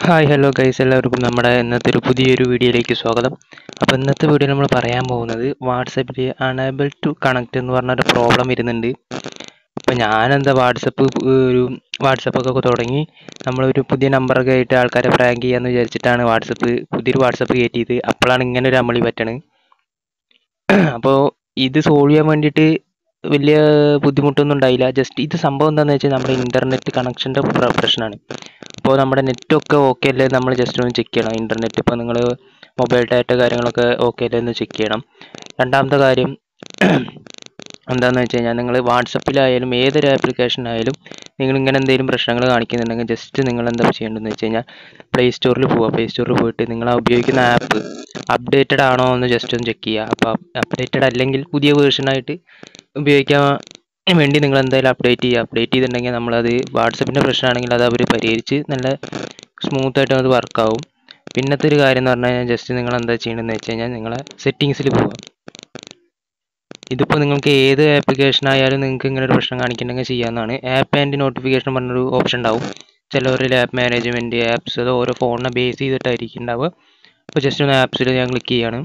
hi hello guys എല്ലാവർക്കും നമ്മുടെ ഇന്നത്തെ ഒരു പുതിയൊരു വീഡിയോയിലേക്ക് സ്വാഗതം അപ്പോൾ ഇന്നത്തെ വീഡിയോ നമ്മൾ പറയാൻ പോകുന്നത് വാട്സപ്പിൽ അണേബിൾ ടു കണക്ട് എന്ന് പറഞ്ഞൊരു പ്രോബ്ലം വരുന്നുണ്ട് അപ്പോൾ ഞാനെന്താ വാട്സപ്പ് ഒരു വാട്സപ്പൊക്കെ തുടങ്ങി നമ്മളൊരു പുതിയ നമ്പറൊക്കെ ആയിട്ട് ആൾക്കാരെ പ്രാങ്ക് ചെയ്യാമെന്ന് വിചാരിച്ചിട്ടാണ് വാട്സപ്പ് പുതിയൊരു വാട്സപ്പ് കയറ്റിയത് അപ്പോഴാണ് ഇങ്ങനെ ഒരു അമളി പറ്റണത് അപ്പോൾ ഇത് സോൾവ് ചെയ്യാൻ വേണ്ടിയിട്ട് വലിയ ബുദ്ധിമുട്ടൊന്നും ഉണ്ടായില്ല ജസ്റ്റ് ഇത് സംഭവം എന്താണെന്ന് വെച്ചാൽ നമ്മുടെ ഇൻ്റർനെറ്റ് കണക്ഷൻ്റെ പ്രശ്നമാണ് അപ്പോൾ നമ്മുടെ നെറ്റൊക്കെ ഓക്കെ അല്ലേ നമ്മൾ ജസ്റ്റ് ഒന്ന് ചെക്ക് ചെയ്യണം ഇൻ്റർനെറ്റ് ഇപ്പോൾ നിങ്ങൾ മൊബൈൽ ഡാറ്റ കാര്യങ്ങളൊക്കെ ഓക്കെ അല്ലേ എന്ന് ചെക്ക് ചെയ്യണം രണ്ടാമത്തെ കാര്യം എന്താണെന്ന് വെച്ച് കഴിഞ്ഞാൽ നിങ്ങൾ വാട്സപ്പിലായാലും ഏതൊരു ആപ്ലിക്കേഷനായാലും നിങ്ങൾ ഇങ്ങനെ എന്തെങ്കിലും പ്രശ്നങ്ങൾ കാണിക്കുന്നുണ്ടെങ്കിൽ ജസ്റ്റ് നിങ്ങൾ എന്താ ചെയ്യേണ്ടതെന്ന് വെച്ച് കഴിഞ്ഞാൽ പ്ലേ സ്റ്റോറിൽ പോവുക പ്ലേ സ്റ്റോറിൽ പോയിട്ട് നിങ്ങൾ ആ ഉപയോഗിക്കുന്ന ആപ്പ് അപ്ഡേറ്റഡ് ആണോ എന്ന് ജസ്റ്റ് ഒന്ന് ചെക്ക് ചെയ്യുക അപ്പോൾ അപ്ഡേറ്റഡ് അല്ലെങ്കിൽ പുതിയ വേർഷനായിട്ട് ഉപയോഗിക്കാൻ വേണ്ടി നിങ്ങൾ എന്തായാലും അപ്ഡേറ്റ് ചെയ്യുക അപ്ഡേറ്റ് ചെയ്തിട്ടുണ്ടെങ്കിൽ നമ്മളത് വാട്സപ്പിൻ്റെ പ്രശ്നമാണെങ്കിൽ അത് അവർ പരിഹരിച്ച് നല്ല സ്മൂത്തായിട്ട് അത് വർക്കാവും പിന്നത്തെ ഒരു കാര്യം എന്ന് പറഞ്ഞു കഴിഞ്ഞാൽ ജസ്റ്റ് നിങ്ങൾ എന്താ ചെയ്യണമെന്ന് വെച്ച് കഴിഞ്ഞാൽ നിങ്ങളെ സെറ്റിങ്സിൽ പോവുക ഇതിപ്പോൾ നിങ്ങൾക്ക് ഏത് ആപ്ലിക്കേഷൻ ആയാലും നിങ്ങൾക്ക് ഇങ്ങനെ ഒരു പ്രശ്നം കാണിക്കുന്നുണ്ടെങ്കിൽ ചെയ്യാവുന്നതാണ് ആപ്പ് ആൻഡ് നോട്ടിഫിക്കേഷൻ പറഞ്ഞൊരു ഓപ്ഷൻ ഉണ്ടാവും ചിലവരിൽ ആപ്പ് മാനേജ്മെൻറ്റ് ആപ്സ് അത് ഓരോ ഫോണിനെ ബേസ് ചെയ്തിട്ടായിരിക്കും ഉണ്ടാവുക അപ്പോൾ ജസ്റ്റ് ഒന്ന് ആപ്സിൽ ഞാൻ ക്ലിക്ക് ചെയ്യാണ്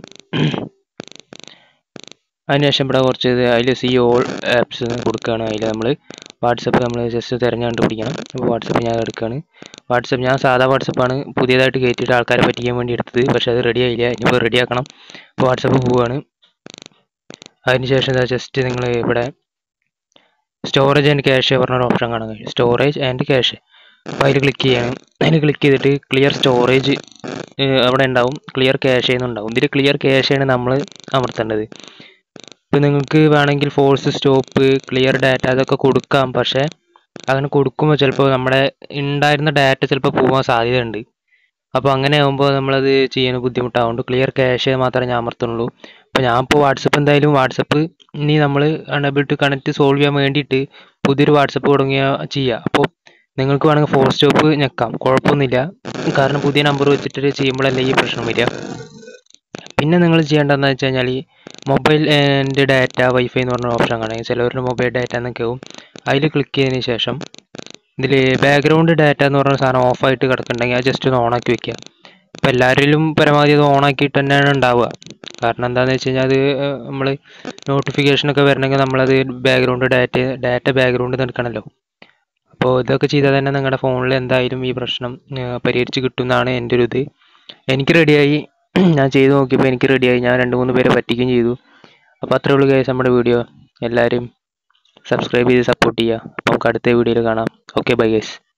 അതിനുശേഷം ഇവിടെ കുറച്ച് അതിൽ സി ഓൾ ആപ്സ് കൊടുക്കുകയാണ് അതിൽ നമ്മൾ വാട്സപ്പ് നമ്മൾ ജസ്റ്റ് തിരഞ്ഞുകൊണ്ട് പിടിക്കണം അപ്പോൾ വാട്സപ്പ് ഞാൻ എടുക്കുകയാണ് വാട്സപ്പ് ഞാൻ സാധാ വാട്സപ്പാണ് പുതിയതായിട്ട് കയറ്റിയിട്ട് ആൾക്കാരെ പറ്റിക്കാൻ വേണ്ടി എടുത്തത് പക്ഷേ അത് റെഡി ആയില്ല ഇനിയിപ്പോൾ റെഡി ആക്കണം അപ്പോൾ വാട്സപ്പ് പോവുകയാണ് അതിനുശേഷം ജസ്റ്റ് നിങ്ങൾ ഇവിടെ സ്റ്റോറേജ് ആൻഡ് ക്യാഷ് പറഞ്ഞൊരു ഓപ്ഷൻ കാണാൻ കഴിയും സ്റ്റോറേജ് ആൻഡ് ക്യാഷ് അപ്പോൾ അതിൽ ക്ലിക്ക് ചെയ്യണം അതിൽ ക്ലിക്ക് ചെയ്തിട്ട് ക്ലിയർ സ്റ്റോറേജ് അവിടെ ഉണ്ടാവും ക്ലിയർ ക്യാഷ് എന്നുണ്ടാവും ഇതിൽ ക്ലിയർ ക്യാഷാണ് നമ്മൾ അമർത്തേണ്ടത് ഇപ്പോൾ നിങ്ങൾക്ക് വേണമെങ്കിൽ ഫോഴ്സ് സ്റ്റോപ്പ് ക്ലിയർ ഡാറ്റ അതൊക്കെ കൊടുക്കാം പക്ഷേ അങ്ങനെ കൊടുക്കുമ്പോൾ ചിലപ്പോൾ നമ്മുടെ ഉണ്ടായിരുന്ന ഡാറ്റ ചിലപ്പോൾ പോകാൻ സാധ്യതയുണ്ട് അപ്പോൾ അങ്ങനെ ആകുമ്പോൾ നമ്മളത് ചെയ്യാൻ ബുദ്ധിമുട്ടാവുകൊണ്ട് ക്ലിയർ ക്യാഷ് മാത്രമേ ഞാൻ അമർത്തുന്നുള്ളൂ അപ്പോൾ ഞാൻ ഇപ്പോൾ വാട്സപ്പ് എന്തായാലും വാട്സപ്പ് ഇനി നമ്മൾ അണബിൾ ടു കണക്ട് സോൾവ് ചെയ്യാൻ വേണ്ടിയിട്ട് പുതിയൊരു വാട്സപ്പ് തുടങ്ങിയ ചെയ്യുക അപ്പോൾ നിങ്ങൾക്ക് വേണമെങ്കിൽ ഫോർ സ്റ്റോപ്പ് ഞെക്കാം കുഴപ്പമൊന്നുമില്ല കാരണം പുതിയ നമ്പർ വെച്ചിട്ട് ചെയ്യുമ്പോഴല്ലേ ഈ പ്രശ്നം വരിക പിന്നെ നിങ്ങൾ ചെയ്യേണ്ടതെന്ന് വെച്ച് കഴിഞ്ഞാൽ ഈ മൊബൈൽ എൻ്റെ ഡാറ്റ വൈഫൈ എന്ന് പറഞ്ഞ ഓപ്ഷൻ കാണാം ചിലവരുടെ മൊബൈൽ ഡാറ്റ എന്നൊക്കെ ആവും അതിൽ ക്ലിക്ക് ചെയ്തതിന് ശേഷം ഇതിൽ ബാക്ക്ഗ്രൗണ്ട് ഡാറ്റ എന്ന് പറഞ്ഞ സാധനം ഓഫായിട്ട് കിടക്കുന്നുണ്ടെങ്കിൽ അത് ജസ്റ്റ് ഒന്ന് ഓണാക്കി വെക്കുക ഇപ്പോൾ എല്ലാവരിലും പരമാവധി അത് ഓണാക്കിയിട്ട് തന്നെയാണ് ഉണ്ടാവുക കാരണം എന്താണെന്ന് വെച്ച് കഴിഞ്ഞാൽ അത് നമ്മൾ നോട്ടിഫിക്കേഷനൊക്കെ വരണമെങ്കിൽ നമ്മളത് ബാക്ക്ഗ്രൗണ്ട് ഡാറ്റ ഡാറ്റ ബാക്ക്ഗ്രൗണ്ട് നിൽക്കണമല്ലോ അപ്പോൾ ഇതൊക്കെ ചെയ്താൽ തന്നെ നിങ്ങളുടെ ഫോണിൽ എന്തായാലും ഈ പ്രശ്നം പരിഹരിച്ച് കിട്ടും എന്നാണ് എൻ്റെ ഒരു ഇത് എനിക്ക് റെഡിയായി ഞാൻ ചെയ്ത് നോക്കിയപ്പോൾ എനിക്ക് റെഡിയായി ഞാൻ രണ്ട് മൂന്ന് പേരെ പറ്റിക്കുകയും ചെയ്തു അപ്പോൾ അത്രേ ഉള്ളൂ ഗൈസ് നമ്മുടെ വീഡിയോ എല്ലാവരും സബ്സ്ക്രൈബ് ചെയ്ത് സപ്പോർട്ട് ചെയ്യുക അപ്പോൾ നമുക്ക് അടുത്ത വീഡിയോയിൽ കാണാം ഓക്കെ ബൈ ഗൈസ്